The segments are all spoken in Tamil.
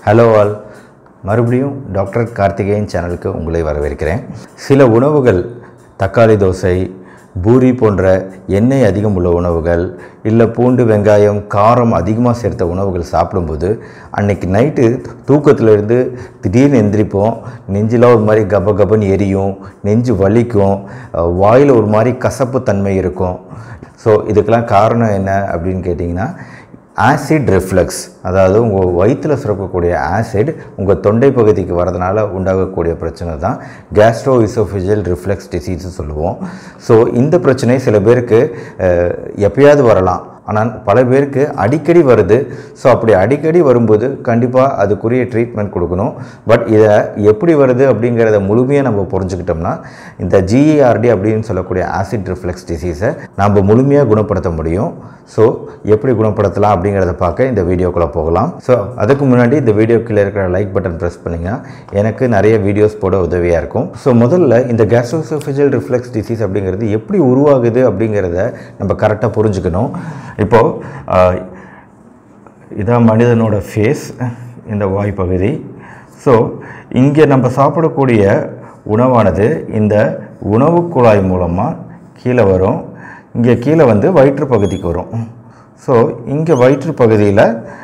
ஹலோ ஆல் மறுபடியும் டாக்டர் கார்த்திகேயன் சேனலுக்கு உங்களை வரவேற்கிறேன் சில உணவுகள் தக்காளி தோசை பூரி போன்ற எண்ணெய் அதிகம் உள்ள உணவுகள் இல்லை பூண்டு வெங்காயம் காரம் அதிகமாக சேர்த்த உணவுகள் சாப்பிடும்போது அன்னைக்கு நைட்டு தூக்கத்திலிருந்து திடீர்னு எந்திரிப்போம் நெஞ்சில் ஒரு மாதிரி கப கபன்னு எரியும் நெஞ்சு வலிக்கும் அஹ் வாயில் ஒரு மாதிரி கசப்பு தன்மை இருக்கும் ஸோ இதுக்கெல்லாம் காரணம் என்ன அப்படின்னு கேட்டிங்கன்னா ஆசிட் ரிஃப்ளெக்ஸ் அதாவது உங்கள் வயிற்றில் சுரக்கக்கூடிய ஆசிட் உங்கள் தொண்டை பகுதிக்கு வரதுனால உண்டாகக்கூடிய பிரச்சனை தான் கேஸ்ட்ரோ இசோஃபிஜியல் ரிஃப்ளெக்ஸ் டிசீஸ் சொல்லுவோம் ஸோ இந்த பிரச்சனை சில பேருக்கு அஹ், எப்பயாவது வரலாம் ஆனால் பல பேருக்கு அடிக்கடி வருது ஸோ அப்படி அடிக்கடி வரும்போது கண்டிப்பாக அதுக்குரிய ட்ரீட்மெண்ட் கொடுக்கணும் பட் இதை எப்படி வருது அப்படிங்கிறத முழுமையாக நம்ம புரிஞ்சுக்கிட்டோம்னா இந்த ஜிஏஆர்டி அப்படின்னு சொல்லக்கூடிய ஆசிட் ரிஃப்ளெக்ஸ் டிசீஸை நம்ம முழுமையாக குணப்படுத்த முடியும் ஸோ எப்படி குணப்படுத்தலாம் அப்படிங்கிறத பார்க்க இந்த வீடியோக்குள்ளே போகலாம் ஸோ அதுக்கு முன்னாடி இந்த வீடியோ கீழே இருக்கிற லைக் பட்டன் ப்ரெஸ் பண்ணிங்கன்னா எனக்கு நிறைய வீடியோஸ் போட உதவியாக இருக்கும் ஸோ முதல்ல இந்த கேஸ்ட்ரோசோஃபிஜியல் ரிஃப்ளெக்ஸ் டிசீஸ் அப்படிங்கிறது எப்படி உருவாகுது அப்படிங்கிறத நம்ம கரெக்டாக புரிஞ்சுக்கணும் இப்போது இதான் மனிதனோட ஃபேஸ் இந்த வாய்ப்பகுதி ஸோ இங்கே நம்ம சாப்பிடக்கூடிய உணவானது இந்த உணவு குழாய் மூலமாக கீழே வரும் இங்கே கீழே வந்து வயிற்று பகுதிக்கு வரும் ஸோ இங்கே வயிற்று பகுதியில்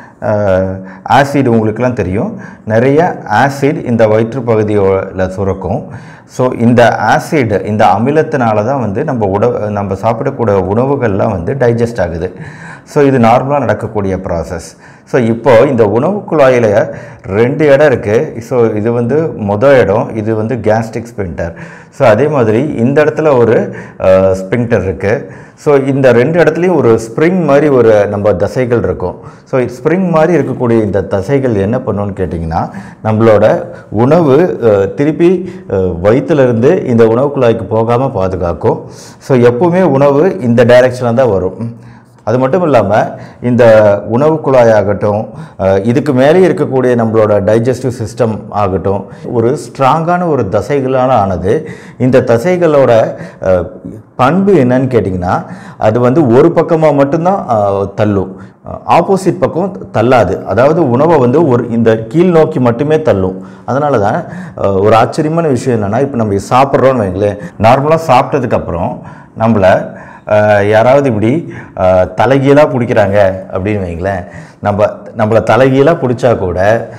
ஆசிட் உங்களுக்கெல்லாம் தெரியும் நிறைய ஆசிட் இந்த வயிற்று பகுதியில் சுரக்கும் ஸோ இந்த ஆசிட் இந்த அமிலத்தினால தான் வந்து நம்ம உணவு நம்ம சாப்பிடக்கூடிய உணவுகள்லாம் வந்து டைஜஸ்ட் ஆகுது ஸோ இது நார்மலாக நடக்கக்கூடிய ப்ராசஸ் ஸோ இப்போ இந்த உணவு குழாயில் ரெண்டு இடம் இருக்குது ஸோ இது வந்து மொதல் இடம் இது வந்து கேஸ்ட்ரிக் ஸ்பின்டர் ஸோ அதே மாதிரி இந்த இடத்துல ஒரு ஸ்பின்டர் இருக்குது ஸோ இந்த ரெண்டு இடத்துலையும் ஒரு ஸ்ப்ரிங் மாதிரி ஒரு நம்ம தசைகள் இருக்கும் ஸோ ஸ்ப்ரிங் மாதிரி இருக்கக்கூடிய இந்த தசைகள் என்ன பண்ணுன்னு கேட்டிங்கன்னா நம்மளோட உணவு அஹ், திருப்பி அஹ், வயிற்றிலிருந்து இந்த உணவு குழாய்க்கு போகாமல் பாதுகாக்கும் ஸோ எப்போவுமே உணவு இந்த டைரெக்ஷனில் தான் வரும் அது மட்டும் இல்லாமல் இந்த உணவு குழாய் ஆகட்டும் அஹ், இதுக்கு மேலே இருக்கக்கூடிய நம்மளோட டைஜஸ்டிவ் சிஸ்டம் ஆகட்டும் ஒரு ஸ்ட்ராங்கான ஒரு தசைகளால் ஆனது இந்த தசைகளோட அஹ், பண்பு என்னன்னு கேட்டிங்கன்னா அது வந்து ஒரு பக்கமாக மட்டும்தான் அஹ், தள்ளும் ஆப்போசிட் பக்கம் தள்ளாது அதாவது உணவை வந்து ஒரு இந்த கீழ் நோக்கி மட்டுமே தள்ளும் அதனால தான் அஹ், ஒரு ஆச்சரியமான விஷயம் என்னென்னா இப்போ நம்ம சாப்பிட்றோன்னு வைங்களேன் நார்மலாக சாப்பிட்டதுக்கப்புறம் நம்மளை அஹ், யாராவது இப்படி அஹ், தலைகீழாக பிடிக்கிறாங்க அப்படின்னு வைங்களேன் நம்ம நம்மளை தலைகீழாக பிடிச்சா கூட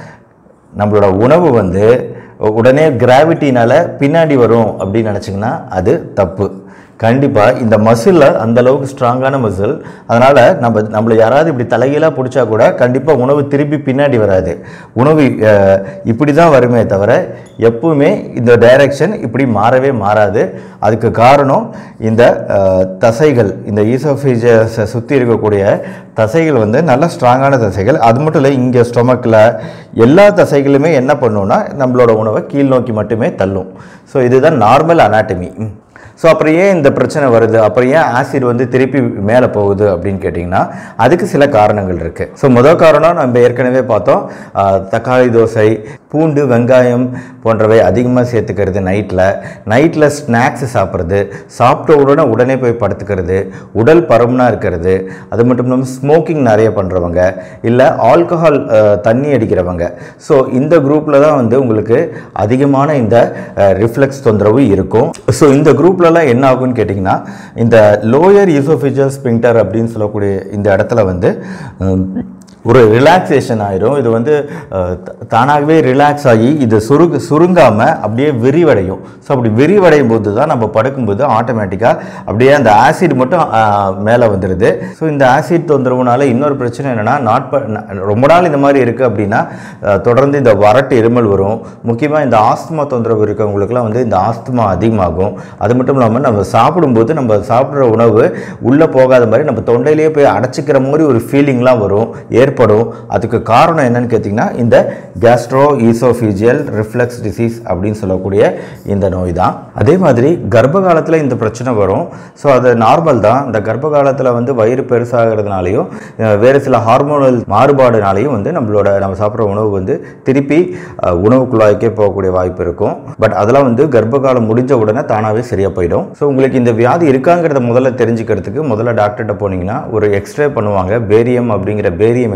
நம்மளோட உணவு வந்து உடனே கிராவிட்டினால பின்னாடி வரும் அப்படின்னு நினச்சிங்கன்னா அது தப்பு கண்டிப்பாக இந்த மசிலில் அந்த அளவுக்கு ஸ்ட்ராங்கான மசில் அதனால் நம்ம நம்மளை யாராவது இப்படி தலைகீழாக பிடிச்சா கூட கண்டிப்பாக உணவு திருப்பி பின்னாடி வராது உணவு அஹ், இப்படி தான் வருமே தவிர எப்பவுமே இந்த டைரக்ஷன் இப்படி மாறவே மாறாது அதுக்கு காரணம் இந்த அஹ், தசைகள் இந்த ஈசோஃபீஜஸை சுற்றி இருக்கக்கூடிய தசைகள் வந்து நல்ல ஸ்ட்ராங்கான தசைகள் அது மட்டும் இல்லை இங்கே ஸ்டொமக்கில் எல்லா தசைகளுமே என்ன பண்ணுன்னா நம்மளோட உணவை கீழ் நோக்கி மட்டுமே தள்ளும் ஸோ இதுதான் நார்மல் அனாட்டமி ஸோ அப்புறம் ஏன் இந்த பிரச்சனை வருது அப்புறம் ஏன் ஆசிட் வந்து திருப்பி மேலே போகுது அப்படின்னு கேட்டிங்கன்னா அதுக்கு சில காரணங்கள் இருக்குது ஸோ முதல் காரணம் நம்ம ஏற்கனவே பார்த்தோம் ஆஹ், தக்காளி தோசை பூண்டு வெங்காயம் போன்றவை அதிகமாக சேர்த்துக்கிறது நைட்டில் நைட்டில் ஸ்நாக்ஸ் சாப்பிட்றது சாப்பிட்ட உடனே உடனே போய் படுத்துக்கிறது உடல் பருமனாக இருக்கிறது அது மட்டும் இல்லாமல் ஸ்மோக்கிங் நிறைய பண்ணுறவங்க இல்லை ஆல்கஹால் தண்ணி அடிக்கிறவங்க ஸோ இந்த குரூப்பில் தான் வந்து உங்களுக்கு அதிகமான இந்த ரிஃப்ளெக்ஸ் தொந்தரவு இருக்கும் ஸோ இந்த குரூப்லலாம் என்ன ஆகும்னு கேட்டிங்கன்னா இந்த லோயர் யூசோஃபிஜியல் ஸ்பிங்டர் அப்படின்னு சொல்லக்கூடிய இந்த இடத்துல வந்து ஹம், ஒரு ரிலாக்ஸேஷன் ஆயிரும் இது வந்து அஹ், த- தானாகவே ரிலாக்ஸ் ஆகி இது சுருங்க சுருங்காமல் அப்படியே விரிவடையும் ஸோ அப்படி விரிவடையும் போது தான் நம்ம படுக்கும்போது ஆட்டோமேட்டிக்காக அப்படியே அந்த ஆசிட் மட்டும் மேலே வந்துடுது ஸோ இந்த ஆசிட் தொந்தரவுனால இன்னொரு பிரச்சனை என்னென்னா நாட் ப- ந- ரொம்ப நாள் இந்த மாதிரி இருக்குது அப்படின்னா அஹ், தொடர்ந்து இந்த வறட்டு இருமல் வரும் முக்கியமாக இந்த ஆஸ்துமா தொந்தரவு இருக்கவங்களுக்குலாம் வந்து இந்த ஆஸ்துமா அதிகமாகும் அது மட்டும் இல்லாமல் நம்ம சாப்பிடும்போது நம்ம சாப்பிட்ற உணவு உள்ளே போகாத மாதிரி நம்ம தொண்டையிலேயே போய் அடைச்சிக்கிற மாதிரி ஒரு ஃபீலிங்லாம் வரும் ஏற்படும் அதுக்கு காரணம் என்னன்னு கேட்டிங்கன்னா இந்த கேஸ்ட்ரோ ஈசோஃபீஜியல் ரிஃப்ளெக்ஸ் டிசீஸ் அப்படின்னு சொல்லக்கூடிய இந்த நோய் தான் அதே மாதிரி கர்ப்ப காலத்தில் இந்த பிரச்சனை வரும் ஸோ அது நார்மல் தான் இந்த கர்ப்ப காலத்தில் வந்து வயிறு பெருசாகிறதுனாலையும் அஹ், வேறு சில ஹார்மோனல் மாறுபாடுனாலையும் வந்து நம்மளோட நம்ம சாப்பிட்ற உணவு வந்து திருப்பி அஹ், உணவு குழாய்க்கே போகக்கூடிய வாய்ப்பு இருக்கும் பட் அதெல்லாம் வந்து கர்ப்ப காலம் முடிஞ்ச உடனே தானாகவே சரியாக போயிடும் ஸோ உங்களுக்கு இந்த வியாதி இருக்காங்கிறத முதல்ல தெரிஞ்சுக்கிறதுக்கு முதல்ல டாக்டர்கிட்ட போனீங்கன்னா ஒரு எக்ஸ்ரே பண்ணுவாங்க பேரியம் அப்படிங்கிற பேரியம் எக்ஸ்ரே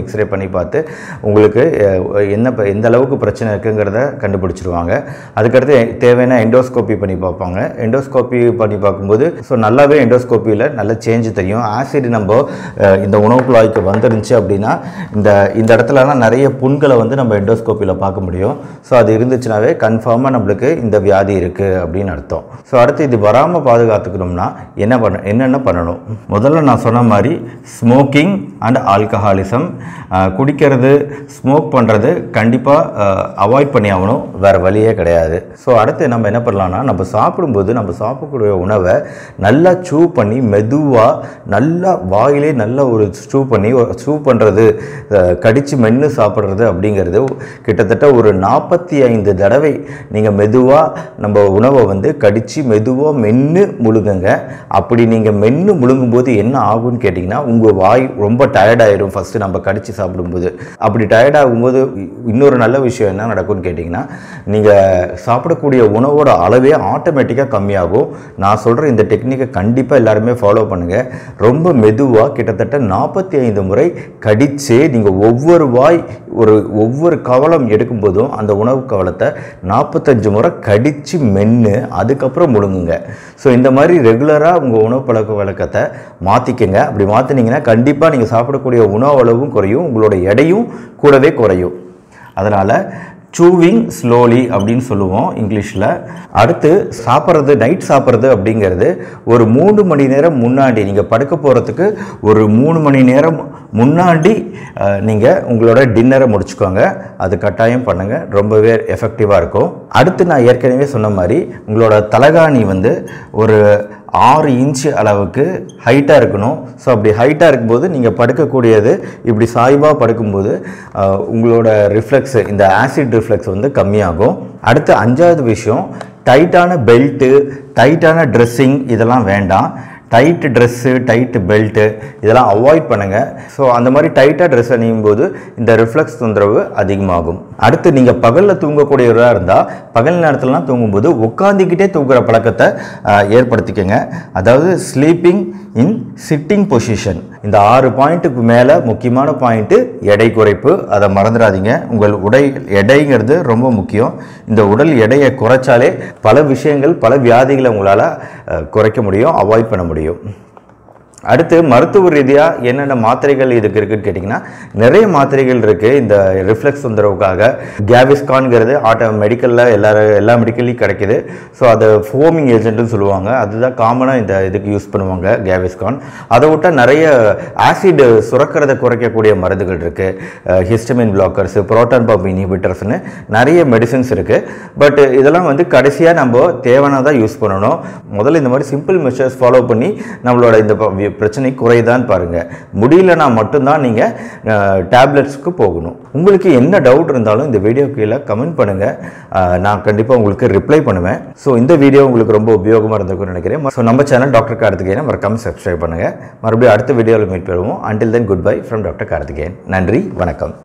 எக்ஸ்ரே பண்ணி பார்த்து உங்களுக்கு அஹ், என்ன ப- எந்த அளவுக்கு பிரச்சனை இருக்குங்கிறத கண்டுபிடிச்சிருவாங்க அதுக்கடுத்து தேவையான எண்டோஸ்கோப்பி பண்ணி பார்ப்பாங்க எண்டோஸ்கோப்பி பண்ணி பார்க்கும்போது ஸோ நல்லாவே எண்டோஸ்கோப்பியில் நல்ல சேஞ்ச் தெரியும் ஆசிட் நம்ம அஹ், இந்த உணவு குழாய்க்கு வந்துருந்துச்சு அப்படின்னா இந்த இந்த இடத்துலலாம் நிறைய புண்களை வந்து நம்ம எண்டோஸ்கோப்பியில் பார்க்க முடியும் ஸோ அது இருந்துச்சுனாவே கன்ஃபார்மாக நம்மளுக்கு இந்த வியாதி இருக்குது அப்படின்னு அர்த்தம் ஸோ அடுத்து இது வராமல் பாதுகாத்துக்கணும்னா என்ன பண்ண என்னென்ன பண்ணணும் முதல்ல நான் சொன்ன மாதிரி ஸ்மோக்கிங் அண்ட் ஆல்கஹாலிசம் குடிக்கிறது ஸ்மோக் பண்ணுறது கண்டிப்பாக அவாய்ட் பண்ணி ஆகணும் வேறு வழியே கிடையாது ஸோ அடுத்து நம்ம என்ன பண்ணலாம்னா நம்ம சாப்பிடும்போது நம்ம சாப்பிடக்கூடிய உணவை நல்லா சூ பண்ணி மெதுவாக நல்லா வாயிலே நல்லா ஒரு ஸ்டூ பண்ணி ஸ்டூ பண்ணுறது கடித்து மென்று சாப்பிட்றது அப்படிங்கிறது கிட்டத்தட்ட ஒரு நாற்பத்தி ஐந்து தடவை நீங்கள் மெதுவாக நம்ம உணவை வந்து கடித்து மெதுவாக மென்று முழுங்குங்க அப்படி நீங்கள் மென்று முழுங்கும்போது என்ன ஆகும்னு கேட்டிங்கன்னா உங்கள் வாய் ரொம்ப டயர்டாயிரும் ஃபஸ்ட்டு நம்ம கடித்து சாப்பிடும்போது அப்படி டயர்ட் ஆகும்போது இன்னொரு நல்ல விஷயம் என்ன நடக்கும்னு கேட்டிங்கன்னா நீங்கள் சாப்பிடக்கூடிய உணவோட அளவே ஆட்டோமேட்டிக்காக கம்மியாகும் நான் சொல்கிற இந்த டெக்னிக்கை கண்டிப்பாக எல்லாருமே ஃபாலோ பண்ணுங்கள் ரொம்ப மெதுவாக கிட்டத்தட்ட நாற்பத்தி ஐந்து முறை கடித்து நீங்கள் ஒவ்வொரு வாய் ஒரு ஒவ்வொரு கவலம் எடுக்கும்போதும் அந்த உணவு கவலத்தை நாற்பத்தஞ்சு முறை கடித்து மென்று அதுக்கப்புறம் முழுங்குங்க ஸோ இந்த மாதிரி ரெகுலராக உங்கள் உணவு பழக்க வழக்கத்தை மாற்றிக்கங்க அப்படி மாற்றினீங்கன்னா கண்டிப்பாக நீங்கள் சாப்பிடக்கூடிய உணவு அளவும் குறையும் உங்களோட எடையும் கூடவே குறையும் அதனால் சூவிங் ஸ்லோலி அப்படின்னு சொல்லுவோம் இங்கிலீஷில் அடுத்து சாப்பிட்றது நைட் சாப்பிட்றது அப்படிங்கிறது ஒரு மூணு மணி நேரம் முன்னாடி நீங்கள் படுக்க போகிறதுக்கு ஒரு மூணு மணி நேரம் முன்னாடி நீங்கள் உங்களோட டின்னரை முடிச்சுக்கோங்க அது கட்டாயம் பண்ணுங்கள் ரொம்பவே எஃபெக்டிவாக இருக்கும் அடுத்து நான் ஏற்கனவே சொன்ன மாதிரி உங்களோட தலகாணி வந்து ஒரு ஆறு இன்ச்சு அளவுக்கு ஹைட்டாக இருக்கணும் ஸோ அப்படி ஹைட்டாக இருக்கும்போது நீங்கள் படுக்கக்கூடியது இப்படி சாய்வாக படுக்கும்போது அஹ், உங்களோட ரிஃப்ளெக்ஸ் இந்த ஆசிட் ரிஃப்ளெக்ஸ் வந்து கம்மியாகும் அடுத்து அஞ்சாவது விஷயம் டைட்டான பெல்ட்டு டைட்டான ட்ரெஸ்ஸிங் இதெல்லாம் வேண்டாம் டைட்டு ட்ரெஸ்ஸு டைட்டு பெல்ட்டு இதெல்லாம் அவாய்ட் பண்ணுங்கள் ஸோ அந்த மாதிரி டைட்டாக ட்ரெஸ் அணியும் போது இந்த ரிஃப்ளெக்ஸ் தொந்தரவு அதிகமாகும் அடுத்து நீங்கள் பகலில் தூங்கக்கூடியவராக இருந்தால் பகல் நேரத்துலலாம் தூங்கும்போது உட்காந்துக்கிட்டே தூங்குற பழக்கத்தை ஆஹ், ஏற்படுத்திக்கங்க அதாவது ஸ்லீப்பிங் இன் சிட்டிங் பொசிஷன் இந்த ஆறு பாயிண்ட்டுக்கு மேலே முக்கியமான பாயிண்ட்டு எடை குறைப்பு அதை மறந்துடாதீங்க உங்கள் உடை எடைங்கிறது ரொம்ப முக்கியம் இந்த உடல் எடையை குறைச்சாலே பல விஷயங்கள் பல வியாதிகளை உங்களால் அஹ், குறைக்க முடியும் அவாய்ட் பண்ண முடியும் அடுத்து மருத்துவ ரீதியாக என்னென்ன மாத்திரைகள் இதுக்கு இருக்குன்னு கேட்டிங்கன்னா நிறைய மாத்திரைகள் இருக்குது இந்த ரிஃப்ளெக்ஸ் தொந்தரவுக்காக கேவிஸ்கான்ங்கிறது ஆட்டோ மெடிக்கலில் எல்லா எல்லா மெடிக்கல்லையும் கிடைக்குது ஸோ அதை ஃபோமிங் ஏஜென்ட்னு சொல்லுவாங்க அதுதான் காமனாக இந்த இதுக்கு யூஸ் பண்ணுவாங்க கேவிஸ்கான் அதை விட்டால் நிறைய ஆசிட் சுரக்கிறதை குறைக்கக்கூடிய மருந்துகள் இருக்குது ஹிஸ்டமின் பிளாக்கர்ஸ் புரோட்டான் பம்ப் இனிபிட்டர்ஸ்னு நிறைய மெடிசின்ஸ் இருக்குது பட் இதெல்லாம் வந்து கடைசியாக நம்ம தேவையானதாக யூஸ் பண்ணணும் முதல்ல இந்த மாதிரி சிம்பிள் மெஷர்ஸ் ஃபாலோ பண்ணி நம்மளோட இந்த ப- வி- பிரச்சனை குறையுதான்னு பாருங்கள் முடியலனா மட்டும்தான் நீங்கள் டேப்லெட்ஸ்க்கு போகணும் உங்களுக்கு என்ன டவுட் இருந்தாலும் இந்த வீடியோ கீழே கமெண்ட் பண்ணுங்கள் நான் கண்டிப்பாக உங்களுக்கு ரிப்ளை பண்ணுவேன் ஸோ இந்த வீடியோ உங்களுக்கு ரொம்ப உபயோகமாக இருந்திருக்கும்னு நினைக்கிறேன் ஸோ நம்ம சேனல் டாக்டர் கார்த்திகேயன் மறக்காம சப்ஸ்கிரைப் பண்ணுங்கள் மறுபடியும் அடுத்த வீடியோவில் மீட் பண்ணுவோம் until then goodbye from doctor Karthikeyan நன்றி வணக்கம்